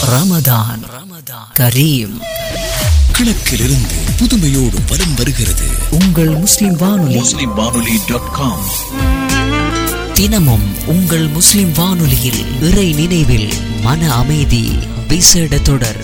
ரமதான் ரமதான் கரீம் கிழக்கிலிருந்து புதுமையோடு வலம் வருகிறது உங்கள் முஸ்லிம் வானொலி முஸ்லிம் வானொலி டாட் காம் தினமும் உங்கள் முஸ்லிம் வானொலியில் இறை நினைவில் மன அமைதி விசேட தொடர்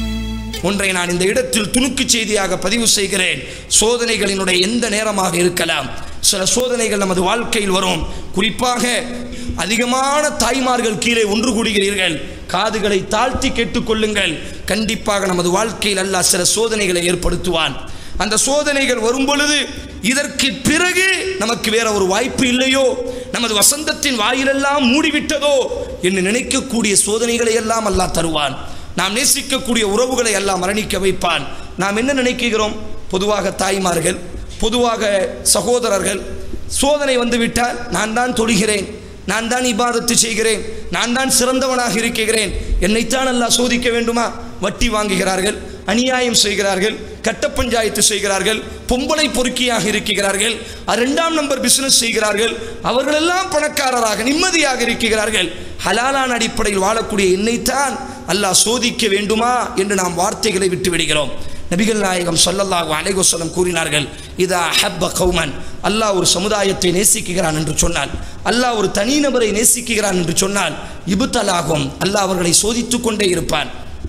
ஒன்றை நான் இந்த இடத்தில் துணுக்கு செய்தியாக பதிவு செய்கிறேன் சோதனைகளினுடைய எந்த நேரமாக இருக்கலாம் சில சோதனைகள் நமது வாழ்க்கையில் வரும் குறிப்பாக அதிகமான தாய்மார்கள் கீழே ஒன்று கூடுகிறீர்கள் காதுகளை தாழ்த்தி கேட்டுக்கொள்ளுங்கள் கண்டிப்பாக நமது வாழ்க்கையில் அல்லாஹ் சில சோதனைகளை ஏற்படுத்துவான் அந்த சோதனைகள் வரும் பொழுது இதற்கு பிறகு நமக்கு வேற ஒரு வாய்ப்பு இல்லையோ நமது வசந்தத்தின் வாயிலெல்லாம் மூடிவிட்டதோ என்று நினைக்கக்கூடிய சோதனைகளை எல்லாம் அல்லாஹ் தருவான் நாம் நேசிக்கக்கூடிய உறவுகளை எல்லாம் மரணிக்க வைப்பான் நாம் என்ன நினைக்கிறோம் பொதுவாக தாய்மார்கள் பொதுவாக சகோதரர்கள் சோதனை வந்துவிட்டால் நான் தான் தொழுகிறேன் நான் தான் இபாதத்து செய்கிறேன் நான் தான் சிறந்தவனாக இருக்கிறேன் என்னைத்தான் அல்லாஹ் சோதிக்க வேண்டுமா வட்டி வாங்குகிறார்கள் அநியாயம் செய்கிறார்கள் கட்ட பஞ்சாயத்து செய்கிறார்கள் பொம்பளை பொறுக்கியாக இருக்கிறார்கள் இரண்டாம் நம்பர் பிசினஸ் செய்கிறார்கள் அவர்களெல்லாம் பணக்காரராக நிம்மதியாக இருக்கிறார்கள் ஹலாலான அடிப்படையில் வாழக்கூடிய என்னைத்தான் அல்லாஹ் சோதிக்க வேண்டுமா என்று நாம் வார்த்தைகளை விட்டு விடுகிறோம் நபிகள் நாயகம் சொல்லல்லாஹு அலைகுசலம் கூறினார்கள் இதா ஹப்ப கௌமன் அல்லாஹ் ஒரு சமுதாயத்தை நேசிக்கிறான் என்று சொன்னால் அல்லாஹ் ஒரு தனிநபரை நேசிக்கிறான் என்று சொன்னால் இபுத்தலாகும் அல்லாஹ் அவர்களை சோதித்துக் கொண்டே இருப்பான்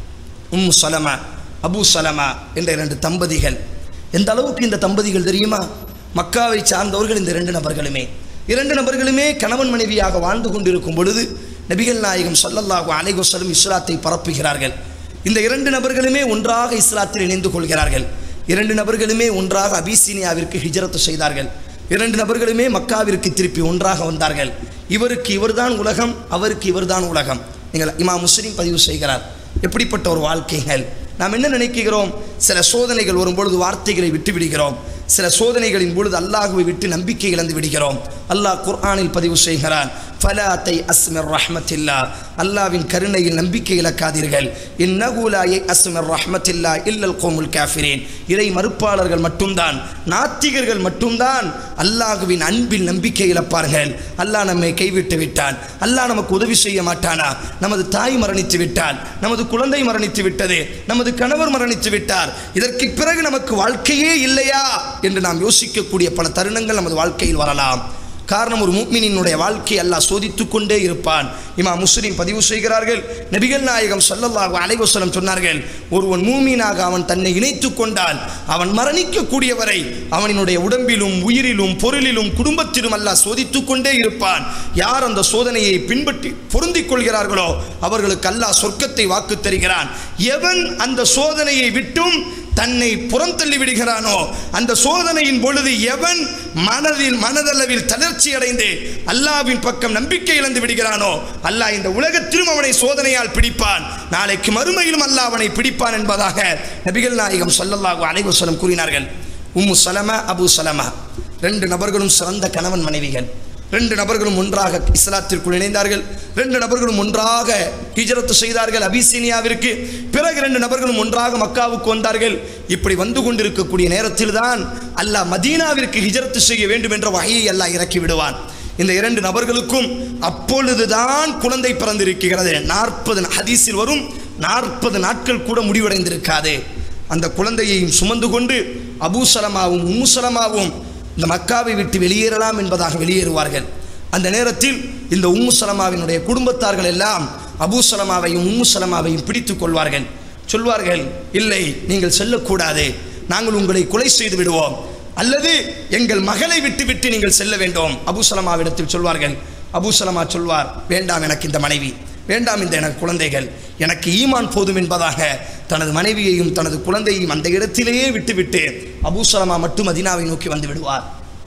உம் சலமா அபு சலமா என்ற இரண்டு தம்பதிகள் எந்த அளவுக்கு இந்த தம்பதிகள் தெரியுமா மக்காவை சார்ந்தவர்கள் இந்த இரண்டு நபர்களுமே இரண்டு நபர்களுமே கணவன் மனைவியாக வாழ்ந்து கொண்டிருக்கும் பொழுது நபிகள் நாயகம் சொல்லல்லாஹு அலைகுசலம் இஸ்லாத்தை பரப்புகிறார்கள் இந்த இரண்டு நபர்களுமே ஒன்றாக இஸ்லாத்தில் இணைந்து கொள்கிறார்கள் இரண்டு நபர்களுமே ஒன்றாக அபிசீனியாவிற்கு ஹிஜரத்து செய்தார்கள் இரண்டு நபர்களுமே மக்காவிற்கு திருப்பி ஒன்றாக வந்தார்கள் இவருக்கு இவர்தான் உலகம் அவருக்கு இவர்தான் உலகம் நீங்கள் இமா முஸ்லீம் பதிவு செய்கிறார் எப்படிப்பட்ட ஒரு வாழ்க்கைகள் நாம் என்ன நினைக்கிறோம் சில சோதனைகள் வரும்பொழுது வார்த்தைகளை விட்டு விடுகிறோம் சில சோதனைகளின் பொழுது அல்லாஹுவை விட்டு நம்பிக்கை இழந்து விடுகிறோம் அல்லாஹ் குர்ஆனில் பதிவு செய்கிறான் ஃபலாத்தை அஸ்மிர் ரஹ்மத்தில்லா அல்லாவின் கருணையில் நம்பிக்கை இழக்காதீர்கள் இந்நகூலாயை அஸ்மிர் ரஹ்மத்தில்லா இல்லல் கோமுல் காஃபிரேன் இறை மறுப்பாளர்கள் மட்டும்தான் நாத்திகர்கள் மட்டும்தான் அல்லாஹுவின் அன்பில் நம்பிக்கை இழப்பார்கள் அல்லாஹ் நம்மை கைவிட்டு விட்டான் அல்லாஹ் நமக்கு உதவி செய்ய மாட்டானா நமது தாய் மரணித்து விட்டால் நமது குழந்தை மரணித்து விட்டது நமது கணவர் மரணித்து விட்டார் இதற்கு பிறகு நமக்கு வாழ்க்கையே இல்லையா என்று நாம் யோசிக்கக்கூடிய பல தருணங்கள் நமது வாழ்க்கையில் வரலாம் காரணம் ஒரு மூமினினுடைய வாழ்க்கை அல்லாஹ் சோதித்துக் கொண்டே இருப்பான் இமா முஸ்லிம் பதிவு செய்கிறார்கள் நபிகள் நாயகம் ஸல்லல்லாஹு அலைஹி வஸல்லம் சொன்னார்கள் ஒருவன் மூமீனாக அவன் தன்னை இணைத்துக் கொண்டால் அவன் மரணிக்கக்கூடியவரை அவனினுடைய உடம்பிலும் உயிரிலும் பொருளிலும் குடும்பத்திலும் அல்லாஹ் சோதித்துக் கொண்டே இருப்பான் யார் அந்த சோதனையை பின்பற்றி பொருந்திக் கொள்கிறார்களோ அவர்களுக்கு அல்லாஹ் சொர்க்கத்தை வாக்கு தருகிறான் எவன் அந்த சோதனையை விட்டும் தன்னை புறந்தள்ளி விடுகிறானோ அந்த சோதனையின் பொழுது எவன் மனதில் மனதளவில் தளர்ச்சி அடைந்து அல்லாவின் பக்கம் நம்பிக்கை இழந்து விடுகிறானோ அல்லாஹ் இந்த உலகத்திலும் அவனை சோதனையால் பிடிப்பான் நாளைக்கு மறுமையிலும் அல்லாஹ் அவனை பிடிப்பான் என்பதாக நபிகள் நாயகம் ஸல்லல்லாஹு அலைஹி வஸல்லம் கூறினார்கள் உம்மு சலமா அபு சலமா ரெண்டு நபர்களும் சிறந்த கணவன் மனைவிகள் ரெண்டு நபர்களும் ஒன்றாக இஸ்லாத்திற்குள் இணைந்தார்கள் ரெண்டு நபர்களும் ஒன்றாக ஹிஜரத்து செய்தார்கள் அபிசீனியாவிற்கு பிறகு ரெண்டு நபர்களும் ஒன்றாக மக்காவுக்கு வந்தார்கள் இப்படி வந்து கொண்டிருக்கக்கூடிய நேரத்தில் தான் அல்லாஹ் மதீனாவிற்கு ஹிஜரத்து செய்ய வேண்டும் என்ற வகையை அல்லாஹ் இறக்கி விடுவான் இந்த இரண்டு நபர்களுக்கும் அப்பொழுதுதான் குழந்தை பிறந்திருக்கிறது நாற்பது ஹதீஸில் வரும் நாற்பது நாட்கள் கூட முடிவடைந்திருக்காது அந்த குழந்தையையும் சுமந்து கொண்டு அபூ சலமாவும் உம்மு சலமாவும் இந்த மக்காவை விட்டு வெளியேறலாம் என்பதாக வெளியேறுவார்கள் அந்த நேரத்தில் இந்த உம்மு சலமாவினுடைய குடும்பத்தார்கள் எல்லாம் அபூ சலமாவையும் உம்மு சலமாவையும் பிடித்துக் கொள்வார்கள் சொல்வார்கள் இல்லை நீங்கள் செல்லக்கூடாது நாங்கள் உங்களை கொலை செய்து விடுவோம் அல்லது எங்கள் மகளை விட்டு விட்டு நீங்கள் செல்ல வேண்டும் அபூ சலமாவிடத்தில் சொல்வார்கள் அபூ சலமா சொல்வார் வேண்டாம் எனக்கு இந்த மனைவி வேண்டாம் இந்த எனக்கு குழந்தைகள் எனக்கு ஈமான் போதும் என்பதாக தனது மனைவியையும் தனது குழந்தையையும் அந்த இடத்திலேயே விட்டுவிட்டு அபூசலமா மட்டும் மதினாவை நோக்கி வந்து விடுவார்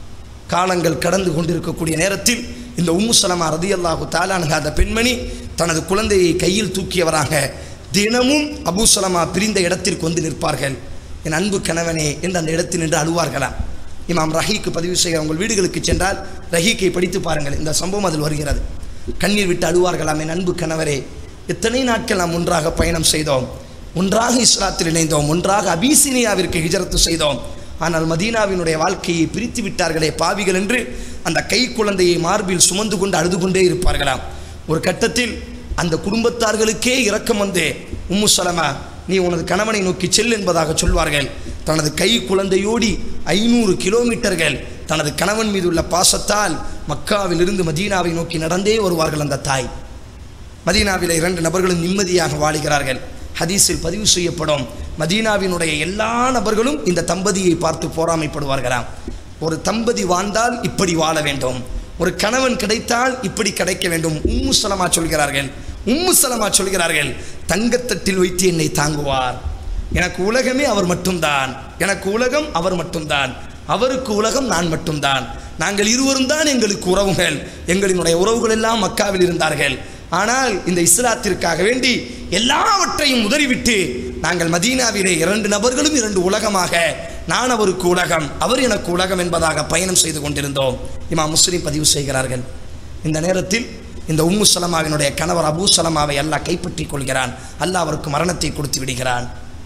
காலங்கள் கடந்து கொண்டிருக்கக்கூடிய நேரத்தில் இந்த உம்மு சலமா ரதியல்லாஹு தாலானுக அந்த பெண்மணி தனது குழந்தையை கையில் தூக்கியவராக தினமும் அபூசலமா பிரிந்த இடத்திற்கு வந்து நிற்பார்கள் என் அன்பு கணவனே என்று அந்த இடத்தில் நின்று அழுவார்களாம் இமாம் ரஹீக்கு பதிவு செய்ய உங்கள் வீடுகளுக்கு சென்றால் ரஹீக்கை படித்து பாருங்கள் இந்த சம்பவம் அதில் வருகிறது கண்ணீர் விட்டு அழுவார்களாம் என் அன்பு கணவரே எத்தனை நாட்கள் நாம் ஒன்றாக பயணம் செய்தோம் ஒன்றாக இஸ்லாத்தில் இணைந்தோம் ஒன்றாக அபிசீனியாவிற்கு ஹிஜரத்து செய்தோம் ஆனால் மதீனாவினுடைய வாழ்க்கையை பிரித்து விட்டார்களே பாவிகள் என்று அந்த கை குழந்தையை மார்பில் சுமந்து கொண்டு அழுது கொண்டே இருப்பார்களாம் ஒரு கட்டத்தில் அந்த குடும்பத்தார்களுக்கே இரக்கம் வந்து உம்மு சலமா நீ உனது கணவனை நோக்கி செல் என்பதாக சொல்வார்கள் தனது கை குழந்தையோடி ஐநூறு கிலோமீட்டர்கள் தனது கணவன் மீது உள்ள பாசத்தால் மக்காவிலிருந்து மதீனாவை நோக்கி நடந்தே வருவார்கள் அந்த தாய் மதீனாவில் இரண்டு நபர்களும் நிம்மதியாக வாழுகிறார்கள் ஹதீஸில் பதிவு செய்யப்படும் மதீனாவினுடைய எல்லா நபர்களும் இந்த தம்பதியை பார்த்து போராமைப்படுவார்களாம் ஒரு தம்பதி வாழ்ந்தால் இப்படி வாழ வேண்டும் ஒரு கணவன் கிடைத்தால் இப்படி கிடைக்க வேண்டும் உம்மு சலமா சொல்கிறார்கள் உம்மு சலமா சொல்கிறார்கள் தங்கத்தட்டில் வைத்து என்னை தாங்குவார் எனக்கு உலகமே அவர் மட்டும்தான் எனக்கு உலகம் அவர் மட்டும்தான் அவருக்கு உலகம் நான் மட்டும்தான் நாங்கள் இருவரும் தான் எங்களுக்கு உறவுகள் எங்களினுடைய உறவுகள் எல்லாம் மக்காவில் இருந்தார்கள் ஆனால் இந்த இஸ்லாத்திற்காக வேண்டி எல்லாவற்றையும் உதறிவிட்டு நாங்கள் மதீனாவிலே இரண்டு நபர்களும் இரண்டு உலகமாக நான் அவருக்கு உலகம் அவர் எனக்கு உலகம் என்பதாக பயணம் செய்து கொண்டிருந்தோம் இமா முஸ்லீம் பதிவு செய்கிறார்கள் இந்த நேரத்தில் இந்த உம்மு சலமாவினுடைய கணவர் அபூ சலமாவை அல்லாஹ் கைப்பற்றிக் கொள்கிறான் அல்லாஹ் அவருக்கு மரணத்தை கொடுத்து விடுகிறான்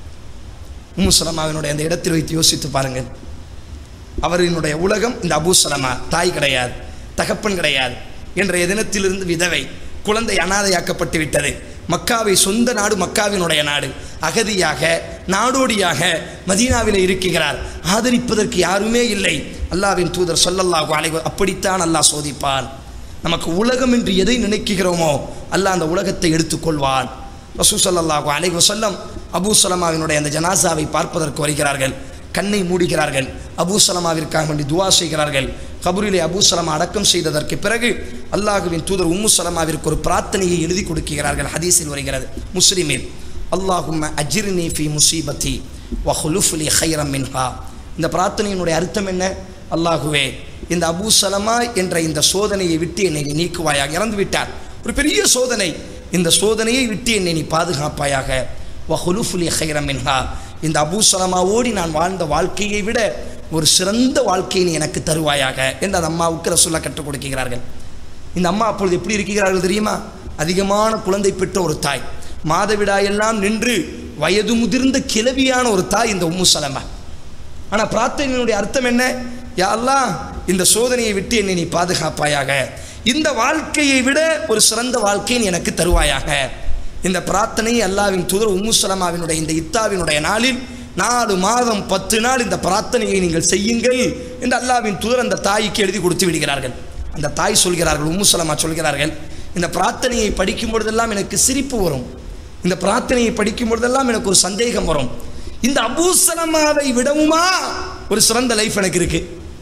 உம்மு சலமாவினுடைய அந்த இடத்தில் வைத்து யோசித்து பாருங்கள் அவரினுடைய உலகம் இந்த அபூ சலமா தாய் கிடையாது தகப்பன் கிடையாது இன்றைய தினத்திலிருந்து விதவை குழந்தை அனாதையாக்கப்பட்டு விட்டது மக்காவை சொந்த நாடு மக்காவினுடைய நாடு அகதியாக நாடோடியாக மதீனாவில் இருக்கிறார் ஆதரிப்பதற்கு யாருமே இல்லை அல்லாவின் தூதர் சொல்லல்லாஹு அலைஹி அப்படித்தான் அல்லாஹ் சோதிப்பான் நமக்கு உலகம் என்று எதை நினைக்கிறோமோ அல்லாஹ் அந்த உலகத்தை எடுத்துக்கொள்வான் ரசூ ஸல்லல்லாஹு அலைஹி வஸல்லம் அபூ சலமாவினுடைய அந்த ஜனாசாவை பார்ப்பதற்கு வருகிறார்கள் கண்ணை மூடுகிறார்கள் அபூ சலமாவிற்காக வேண்டி துவா செய்கிறார்கள் கபூரிலே அபூ சலமா அடக்கம் செய்ததற்கு பிறகு அல்லாஹுவின் தூதர் உம்மு சலமாவிற்கு ஒரு பிரார்த்தனையை எழுதி கொடுக்கிறார்கள் ஹதீஸில் வருகிறது முஸ்லிமில் அல்லாஹும்ம அஜிர்னி ஃபி முசீபத்தி வஹுலுஃபுலி ஹைரம் மின்ஹா இந்த பிரார்த்தனையினுடைய அர்த்தம் என்ன அல்லாஹுவே இந்த அபூ சலமா என்ற இந்த சோதனையை விட்டு என்னை நீ நீக்குவாயாக இறந்து விட்டார் ஒரு பெரிய சோதனை இந்த சோதனையை விட்டு என்னை நீ பாதுகாப்பாயாக வஹுலுஃபுலி ஹைரம் மின்ஹா இந்த அபூ சலமாவோடி நான் வாழ்ந்த வாழ்க்கையை விட ஒரு சிறந்த வாழ்க்கையை நீ எனக்கு தருவாயாக என்று அந்த அம்மாவுக்கு ரசூல்லா கற்றுக் கொடுக்கிறார்கள் இந்த அம்மா அப்பொழுது எப்படி இருக்கிறார்கள் தெரியுமா அதிகமான குழந்தை பெற்ற ஒரு தாய் மாதவிடாயெல்லாம் நின்று வயது முதிர்ந்த கிழவியான ஒரு தாய் இந்த உம்மு சலமா ஆனால் பிரார்த்தனையினுடைய அர்த்தம் என்ன யா அல்லாஹ் இந்த சோதனையை விட்டு என்னை நீ பாதுகாப்பாயாக இந்த வாழ்க்கையை விட ஒரு சிறந்த வாழ்க்கையை நீ எனக்கு தருவாயாக இந்த பிரார்த்தனை அல்லாவின் தூதர் உம்மு சலமாவினுடைய இந்த இத்தாவினுடைய நாளில் நாலு மாதம் பத்து நாள் இந்த பிரார்த்தனையை நீங்கள் செய்யுங்கள் என்று அல்லாவின் தூதர் அந்த தாய்க்கு எழுதி கொடுத்து விடுகிறார்கள் அந்த தாய் சொல்கிறார்கள் உம்மு சலமா சொல்கிறார்கள் இந்த பிரார்த்தனையை படிக்கும் பொழுதெல்லாம் எனக்கு சிரிப்பு வரும் இந்த பிரார்த்தனையை படிக்கும் பொழுதெல்லாம் எனக்கு ஒரு சந்தேகம் வரும் இந்த அபூசலமாவை விடவுமா ஒரு சிறந்த லைஃப் எனக்கு இருக்கு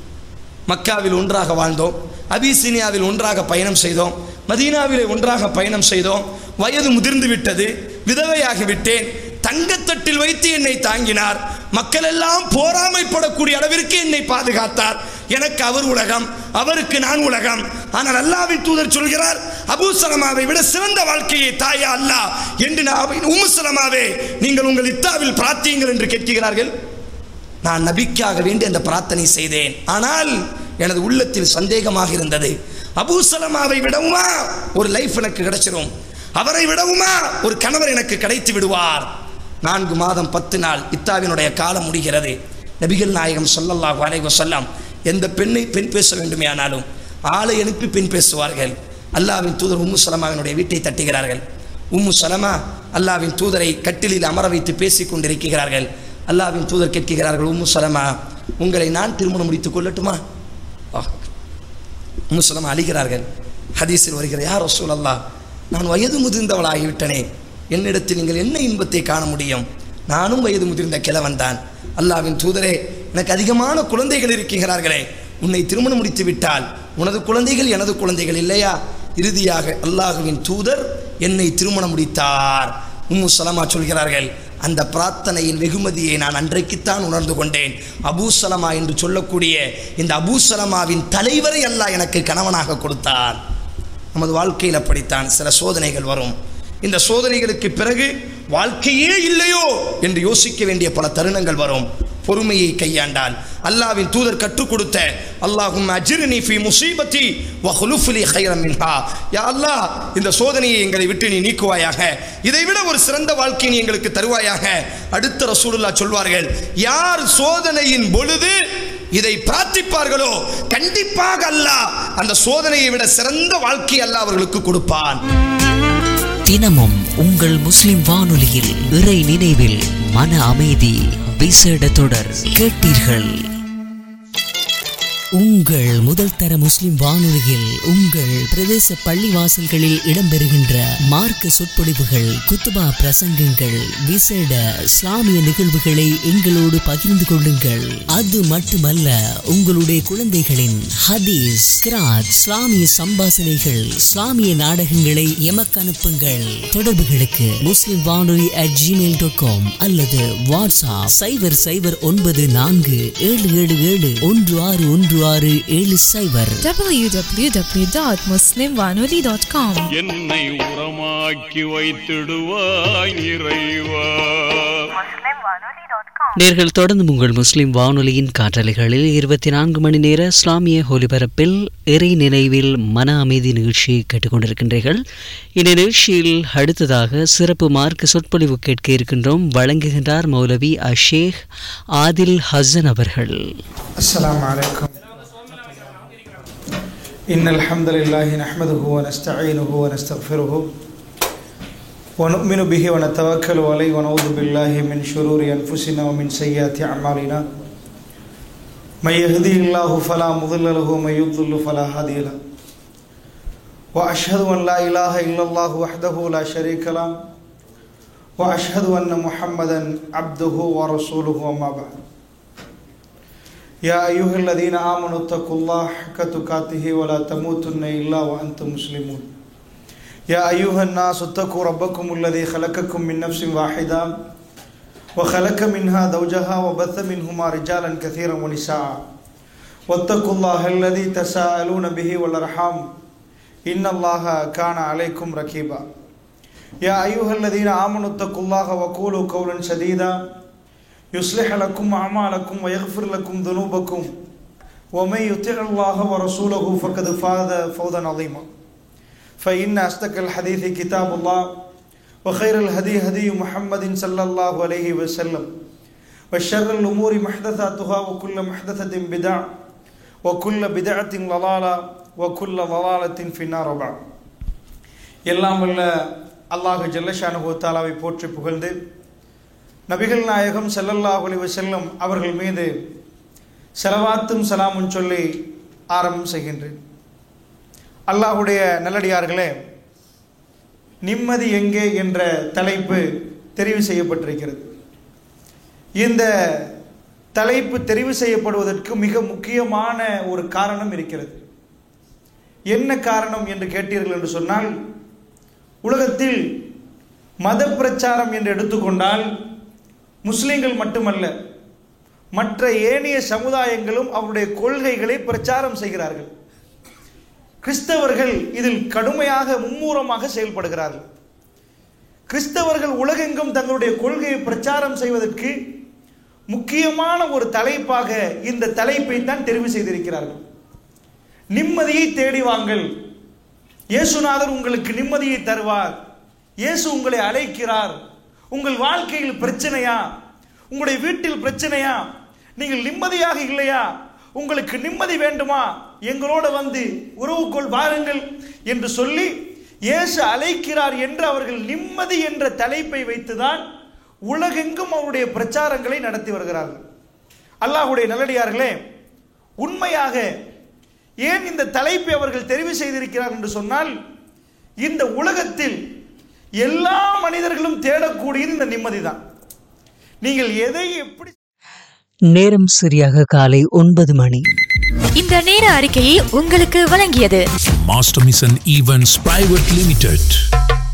மக்காவில் ஒன்றாக வாழ்ந்தோம் அபிசீனியாவில் ஒன்றாக பயணம் செய்தோம் மதீனாவிலே ஒன்றாக பயணம் செய்தோம் வயது முதிர்ந்து விட்டது விதவையாகி விட்டேன் தங்கத்தட்டில் வைத்து என்னை தாங்கினார் மக்கள் எல்லாம் போராமைப்படக்கூடிய அளவிற்கு என்னை பாதுகாத்தார் எனக்கு அவர் உலகம் அவருக்கு நான் உலகம் ஆனால் அல்லாவின் தூதர் சொல்கிறார் அபூசலமாவை விட சிறந்த வாழ்க்கையை தாயா அல்லாஹ் என்று நான் உம்முசலமாவே நீங்கள் உங்கள் இத்தாவில் பிரார்த்தியுங்கள் என்று கேட்கிறார்கள் நான் நபிக்காக வேண்டி அந்த பிரார்த்தனை செய்தேன் ஆனால் எனது உள்ளத்தில் சந்தேகமாக இருந்தது அபூசலமாவை விடவுமா ஒரு லைஃப் எனக்கு கிடைச்சிரும் அவரை விடவுமா ஒரு கணவர் எனக்கு கிடைத்து விடுவார் நான்கு மாதம் பத்து நாள் இத்தாவினுடைய காலம் முடிகிறது நபிகள் நாயகம் சொல்லல்லாஹு அலைஹி வஸல்லம் எந்த பெண்ணை பெண் பேச வேண்டுமே ஆனாலும் ஆளை அனுப்பி பெண் பேசுவார்கள் அல்லாவின் தூதர் உம்மு சலமாவினுடைய வீட்டை தட்டுகிறார்கள் உம்மு சலமா அல்லாவின் தூதரை கட்டிலில் அமர வைத்து பேசிக் கொண்டிருக்கிறார்கள் அல்லாவின் தூதர் கேட்கிறார்கள் உம்மு சலமா உங்களை நான் திருமணம் முடித்துக் கொள்ளட்டுமா ஆ. உம்மு சலமா அழிகிறார்கள் ஹதீஸில் வருகிற யார் ரசூல் அல்லாஹ் நான் வயது முதிர்ந்தவளாகிவிட்டனே என்னிடத்தில் நீங்கள் என்ன இன்பத்தை காண முடியும் நானும் வயது முதிர்ந்த கிழவன் தான் அல்லாவின் தூதரே எனக்கு அதிகமான குழந்தைகள் இருக்கிறார்களே உன்னை திருமணம் முடித்து விட்டால் உனது குழந்தைகள் எனது குழந்தைகள் இல்லையா இறுதியாக அல்லாஹுவின் தூதர் என்னை திருமணம் முடித்தார் உம்மு சலமா சொல்கிறார்கள் அந்த பிரார்த்தனையின் வெகுமதியை நான் அன்றைக்குத்தான் உணர்ந்து கொண்டேன் அபூசலமா என்று சொல்லக்கூடிய இந்த அபூசலமாவின் தலைவரை அல்லாஹ் எனக்கு கணவனாக கொடுத்தார் நமது வாழ்க்கையில் அப்படித்தான் சில சோதனைகள் வரும் இந்த சோதனைகளுக்கு பிறகு வாழ்க்கையே இல்லையோ என்று யோசிக்க வேண்டிய பல தருணங்கள் வரும் பொறுமையை கையாண்டால் அல்லாவின் தூதர் கற்றுக் கொடுத்த அல்லாஹும் அஜிர்னி ஃபி முசீபத்தி வ ஹுலுஃபுலி ஹைரம் மின்ஹா யா அல்லாஹ் இந்த சோதனையை எங்களை விட்டு நீ நீக்குவாயாக இதை விட ஒரு சிறந்த வாழ்க்கையை நீ எங்களுக்கு தருவாயாக அடுத்த ரசூலுல்லாஹ் சொல்வார்கள் யார் சோதனையின் பொழுது இதை பிரார்த்திப்பார்களோ கண்டிப்பாக அல்லாஹ் அந்த சோதனையை விட சிறந்த வாழ்க்கை அல்லாஹ் அவர்களுக்கு கொடுப்பான் தினமும் உங்கள் முஸ்லிம் வானொலியில் இறை நினைவில் மன அமைதி விசேட தொடர் கேட்டீர்கள் உங்கள் முதல் தர முஸ்லிம் வானொலியில் உங்கள் பிரதேச பள்ளிவாசல்களில் இடம்பெறுகின்ற மார்க்க சொற்பொழிவுகள் குத்துபா பிரசங்கங்கள் விசேட இஸ்லாமிய நிகழ்வுகளை எங்களோடு பகிர்ந்து கொள்ளுங்கள் அது மட்டுமல்ல உங்களுடைய குழந்தைகளின் ஹதீஸ் கிராத் இஸ்லாமிய சம்பாசனைகள் இஸ்லாமிய நாடகங்களை எமக்கு அனுப்புங்கள் தொடர்புகளுக்கு முஸ்லிம் வானொலி அட் ஜிமெயில் டாட் காம் அல்லது வாட்ஸ்அப் சைபர் சைபர் ஒன்பது நான்கு ஏழு ஏழு ஏழு ஒன்று ஆறு ஒன்று ஆறு ஏழு சைபர் www.muslimwanoli.com என்னை உரமாக்கி வைத்திடுவாய் இறைவா நேர்கள் தொடர்ந்து உங்கள் முஸ்லிம் வானொலியின் காற்றலைகளில் இருபத்தி நான்கு மணி நேர இஸ்லாமிய ஒலிபரப்பில் இறை நினைவில் மன அமைதி நிகழ்ச்சியை கேட்டுக்கொண்டிருக்கின்றீர்கள் இந்த நிகழ்ச்சியில் அடுத்ததாக சிறப்பு மார்க்க சொற்பொழிவு கேட்க இருக்கின்றோம் வழங்குகின்றார் மௌலவி அஷேக் ஆதில் ஹசன் அவர்கள் السلام عليكم إن الحمد لله نحمده ونستعينه ونستغفره ونؤمن به ونتوكل عليه ونعوذ بالله من شرور أنفسنا ومن سيئات أعمالنا من يهدي الله فلا مضل له ومن يضلل فلا هادي له وأشهد أن لا إله إلا الله وحده لا شريك له وأشهد أن محمدا عبده ورسوله وما بعد يا أيها الذين آمنوا اتقوا الله حق تقاته ولا تموتن إلا وأنتم مسلمون يا أيها الناس اتقوا ربكم الذي خلقكم من نفس واحدة وخلق منها زوجها وبث منهما رجالا كثيرا ونساء واتقوا الله الذي تساءلون به والأرحام إن الله كان عليكم رقيبا يا أيها الذين آمنوا اتقوا الله وقولوا قولا سديدا يصلح لكم أعمالكم ويغفر لكم ذنوبكم ومن يطع الله ورسوله فقد فاز فوزا عظيما فإن أصدق الحديث كتاب الله وخير الهدي هدي محمد صلى الله عليه وسلم وشر الأمور محدثاتها وكل محدثة بدع وكل بدعة ضلالة وكل ضلالة في النار بعد எல்லாம் வல்ல அல்லாஹ் ஜல்லஷானு தாலாவை போற்றி புகழ்ந்து நபிகள் நாயகம் ஸல்லல்லாஹு அலைஹி வஸல்லம் அவர்கள் மீது செலவாத்தும் சலாமும் சொல்லி ஆரம்பம் செய்கின்றேன் அல்லாஹுடைய நல்லடியார்களே நிம்மதி எங்கே என்ற தலைப்பு தெரிவு செய்யப்பட்டிருக்கிறது இந்த தலைப்பு தெரிவு செய்யப்படுவதற்கு மிக முக்கியமான ஒரு காரணம் இருக்கிறது என்ன காரணம் என்று கேட்டீர்கள் என்று சொன்னால் உலகத்தில் மத பிரச்சாரம் என்று எடுத்துக்கொண்டால் முஸ்லிம்கள் மட்டுமல்ல மற்ற ஏனைய சமுதாயங்களும் அவருடைய கொள்கைகளை பிரச்சாரம் செய்கிறார்கள் கிறிஸ்தவர்கள் இதில் கடுமையாக மும்மூரமாக செயல்படுகிறார்கள் கிறிஸ்தவர்கள் உலகெங்கும் தங்களுடைய கொள்கையை பிரச்சாரம் செய்வதற்கு முக்கியமான ஒரு தலைப்பாக இந்த தலைப்பை தான் தெரிவு செய்திருக்கிறார்கள் நிம்மதியை தேடி வாங்கள் இயேசுநாதர் உங்களுக்கு நிம்மதியை தருவார் இயேசு உங்களை அழைக்கிறார் உங்கள் வாழ்க்கையில் பிரச்சனையா உங்களுடைய வீட்டில் பிரச்சனையா நீங்கள் நிம்மதியாக இல்லையா உங்களுக்கு நிம்மதி வேண்டுமா எங்களோட வந்து உறவுக்குள் வாருங்கள் என்று சொல்லி இயேசு அழைக்கிறார் என்று அவர்கள் நிம்மதி என்ற தலைப்பை வைத்துதான் உலகெங்கும் அவருடைய பிரச்சாரங்களை நடத்தி வருகிறார்கள் அல்லாஹுடைய நல்லடியார்களே உண்மையாக ஏன் இந்த தலைப்பை அவர்கள் தெரிவு செய்திருக்கிறார் என்று சொன்னால் இந்த உலகத்தில் எல்லா மனிதர்களும் தேடக்கூடியது இந்த நிம்மதி தான் நீங்கள் எதை எப்படி நேரம் சரியாக காலை ஒன்பது மணி இந்த நேர அறிக்கையை உங்களுக்கு வழங்கியது Master Mission Events Private Limited.